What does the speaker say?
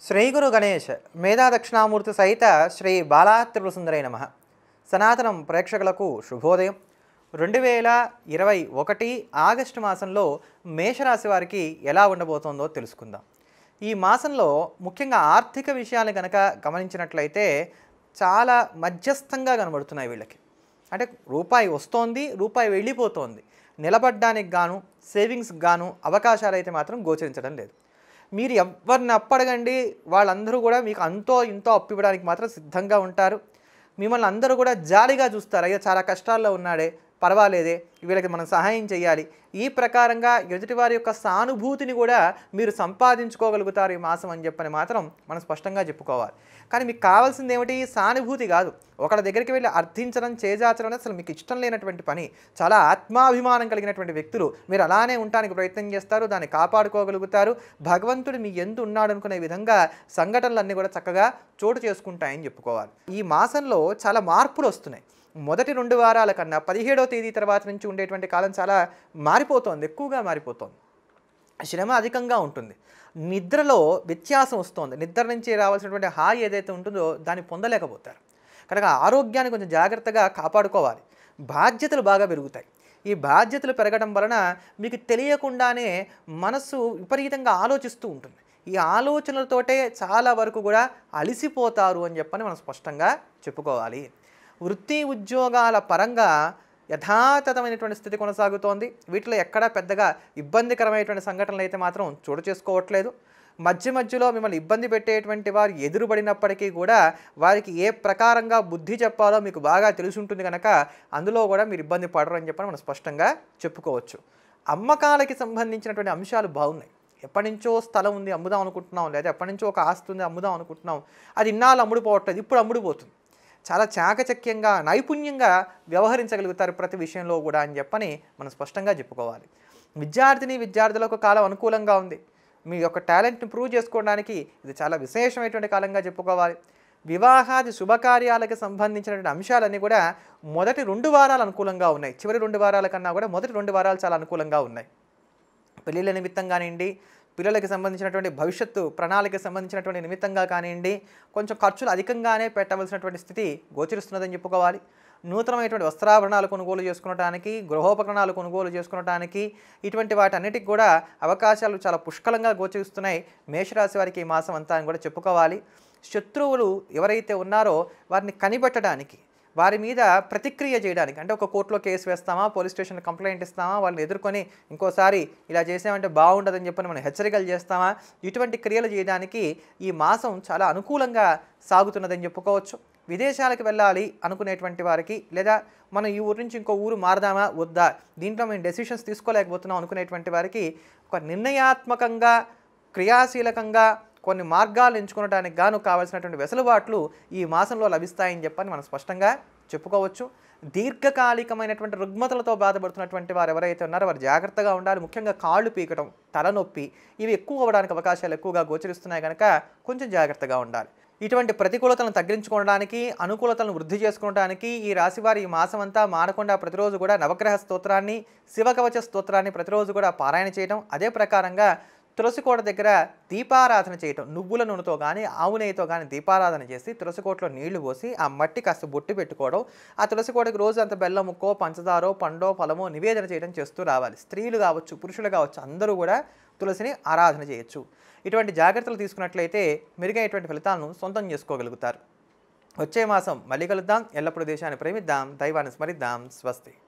శ్రీ గురు గణేష్ మేధా దక్షిణామూర్తి సహిత శ్రీ బాలా త్రిపురసుందరై నమ సనాతనం ప్రేక్షకులకు శుభోదయం రెండు వేల ఇరవై ఒకటి ఆగస్టు మాసంలో మేషరాశి వారికి ఎలా ఉండబోతోందో తెలుసుకుందాం ఈ మాసంలో ముఖ్యంగా ఆర్థిక విషయాలు కనుక గమనించినట్లయితే చాలా మధ్యస్థంగా కనబడుతున్నాయి వీళ్ళకి అంటే రూపాయి వస్తోంది రూపాయి వెళ్ళిపోతోంది నిలబడ్డానికి గాను సేవింగ్స్ గాను అవకాశాలు అయితే మాత్రం గోచరించడం లేదు మీరు ఎవరిని అప్పడగండి వాళ్ళందరూ కూడా మీకు అంతో ఇంతో అప్పు ఇవ్వడానికి మాత్రం సిద్ధంగా ఉంటారు మిమ్మల్ని అందరూ కూడా జాలిగా చూస్తారు అయ్యో చాలా కష్టాల్లో ఉన్నాడే పర్వాలేదే వీళ్ళకి మనం సహాయం చేయాలి ఈ ప్రకారంగా ఎదుటివారి యొక్క సానుభూతిని కూడా మీరు సంపాదించుకోగలుగుతారు ఈ మాసం అని చెప్పని మాత్రం మనం స్పష్టంగా చెప్పుకోవాలి కానీ మీకు కావాల్సింది ఏమిటి సానుభూతి కాదు ఒకళ్ళ దగ్గరికి వెళ్ళి అర్థించడం చేజాచడం అనేది అసలు మీకు ఇష్టం లేనటువంటి పని చాలా ఆత్మాభిమానం కలిగినటువంటి వ్యక్తులు మీరు అలానే ఉండడానికి ప్రయత్నం చేస్తారు దాన్ని కాపాడుకోగలుగుతారు భగవంతుడు మీ ఎందు ఉన్నాడు అనుకునే విధంగా సంఘటనలన్నీ కూడా చక్కగా చోటు చేసుకుంటాయని చెప్పుకోవాలి ఈ మాసంలో చాలా మార్పులు వస్తున్నాయి మొదటి రెండు వారాల కన్నా పదిహేడవ తేదీ తర్వాత నుంచి ఉండేటువంటి కాలం చాలా మారిపోతోంది ఎక్కువగా మారిపోతోంది శ్రమ అధికంగా ఉంటుంది నిద్రలో వ్యత్యాసం వస్తుంది నిద్ర నుంచి రావాల్సినటువంటి హాయి ఏదైతే ఉంటుందో దాన్ని పొందలేకపోతారు కనుక ఆరోగ్యాన్ని కొంచెం జాగ్రత్తగా కాపాడుకోవాలి బాధ్యతలు బాగా పెరుగుతాయి ఈ బాధ్యతలు పెరగడం వలన మీకు తెలియకుండానే మనస్సు విపరీతంగా ఆలోచిస్తూ ఉంటుంది ఈ ఆలోచనలతోటే చాలా వరకు కూడా అలిసిపోతారు అని చెప్పని మనం స్పష్టంగా చెప్పుకోవాలి వృత్తి ఉద్యోగాల పరంగా యథాతథమైనటువంటి స్థితి కొనసాగుతోంది వీటిలో ఎక్కడా పెద్దగా ఇబ్బందికరమైనటువంటి సంఘటనలు అయితే మాత్రం చోటు చేసుకోవట్లేదు మధ్య మధ్యలో మిమ్మల్ని ఇబ్బంది పెట్టేటువంటి వారు ఎదురుపడినప్పటికీ కూడా వారికి ఏ ప్రకారంగా బుద్ధి చెప్పాలో మీకు బాగా తెలిసి ఉంటుంది కనుక అందులో కూడా మీరు ఇబ్బంది పడరు అని చెప్పని మనం స్పష్టంగా చెప్పుకోవచ్చు అమ్మకాలకి సంబంధించినటువంటి అంశాలు బాగున్నాయి ఎప్పటి నుంచో స్థలం ఉంది అమ్ముదాం అనుకుంటున్నాం లేదా ఎప్పటి నుంచో ఒక ఆస్తి ఉంది అమ్ముదాం అనుకుంటున్నాం అది ఇన్నాళ్ళు అమ్ముడుపోవట్లేదు ఇప్పుడు అమ్ముడుపోతుంది చాలా చాకచక్యంగా నైపుణ్యంగా వ్యవహరించగలుగుతారు ప్రతి విషయంలో కూడా అని చెప్పని మనం స్పష్టంగా చెప్పుకోవాలి విద్యార్థిని విద్యార్థులకు కాలం అనుకూలంగా ఉంది మీ యొక్క టాలెంట్ని ప్రూవ్ చేసుకోవడానికి ఇది చాలా విశేషమైనటువంటి కాలంగా చెప్పుకోవాలి వివాహాది శుభకార్యాలకు సంబంధించినటువంటి అంశాలన్నీ కూడా మొదటి రెండు వారాలు అనుకూలంగా ఉన్నాయి చివరి రెండు వారాల కన్నా కూడా మొదటి రెండు వారాలు చాలా అనుకూలంగా ఉన్నాయి పెళ్ళిళ్ళ నిమిత్తం కానివ్వండి పిల్లలకి సంబంధించినటువంటి భవిష్యత్తు ప్రణాళికకి సంబంధించినటువంటి నిమిత్తంగా కానివ్వండి కొంచెం ఖర్చులు అధికంగానే పెట్టవలసినటువంటి స్థితి గోచరిస్తున్నదని చెప్పుకోవాలి నూతనమైనటువంటి వస్త్రాభరణాలు కొనుగోలు చేసుకునడానికి గృహోపకరణాలు కొనుగోలు చేసుకునడానికి ఇటువంటి వాటన్నిటికి కూడా అవకాశాలు చాలా పుష్కలంగా గోచరిస్తున్నాయి మేషరాశి వారికి ఈ మాసం అంతా అని కూడా చెప్పుకోవాలి శత్రువులు ఎవరైతే ఉన్నారో వారిని కనిపెట్టడానికి వారి మీద ప్రతిక్రియ చేయడానికి అంటే ఒక కోర్టులో కేసు వేస్తామా పోలీస్ స్టేషన్ కంప్లైంట్ ఇస్తామా వాళ్ళని ఎదుర్కొని ఇంకోసారి ఇలా చేసామంటే బాగుండదని చెప్పని మనం హెచ్చరికలు చేస్తామా ఇటువంటి క్రియలు చేయడానికి ఈ మాసం చాలా అనుకూలంగా సాగుతున్నదని చెప్పుకోవచ్చు విదేశాలకు వెళ్ళాలి అనుకునేటువంటి వారికి లేదా మనం ఈ ఊరు నుంచి ఇంకో ఊరు మారదామా వద్దా దీంట్లో మేము డెసిషన్స్ తీసుకోలేకపోతున్నాం అనుకునేటువంటి వారికి ఒక నిర్ణయాత్మకంగా క్రియాశీలకంగా కొన్ని మార్గాలు ఎంచుకోవడానికి గాను కావాల్సినటువంటి వెసులుబాట్లు ఈ మాసంలో లభిస్తాయని చెప్పని మనం స్పష్టంగా చెప్పుకోవచ్చు దీర్ఘకాలికమైనటువంటి రుగ్మతలతో బాధపడుతున్నటువంటి వారు ఎవరైతే ఉన్నారో వారు జాగ్రత్తగా ఉండాలి ముఖ్యంగా కాళ్ళు పీకడం తలనొప్పి ఇవి ఎక్కువ అవ్వడానికి అవకాశాలు ఎక్కువగా గోచరిస్తున్నాయి కనుక కొంచెం జాగ్రత్తగా ఉండాలి ఇటువంటి ప్రతికూలతలను తగ్గించుకోవడానికి అనుకూలతలను వృద్ధి చేసుకోవడానికి ఈ రాశివారి ఈ మాసం అంతా మానకుండా ప్రతిరోజు కూడా నవగ్రహ స్తోత్రాన్ని శివకవచ స్తోత్రాన్ని ప్రతిరోజు కూడా పారాయణ చేయడం అదే ప్రకారంగా తులసికోట దగ్గర దీపారాధన చేయటం నువ్వుల నూనెతో కానీ ఆవు నెయ్యితో కానీ దీపారాధన చేసి తులసికోటలో నీళ్లు పోసి ఆ మట్టి కాస్త బొట్టు పెట్టుకోవడం ఆ తులసికోటకి రోజు అంత బెల్లం ముక్కో పంచదారో పండో ఫలమో నివేదన చేయడం చేస్తూ రావాలి స్త్రీలు కావచ్చు పురుషులు కావచ్చు అందరూ కూడా తులసిని ఆరాధన చేయొచ్చు ఇటువంటి జాగ్రత్తలు తీసుకున్నట్లయితే మెరుగైనటువంటి ఫలితాలను సొంతం చేసుకోగలుగుతారు వచ్చే మాసం మళ్ళీ కలుద్దాం ఎల్లప్పుడూ దేశాన్ని ప్రేమిద్దాం దైవాన్ని స్మరిద్దాం స్వస్తి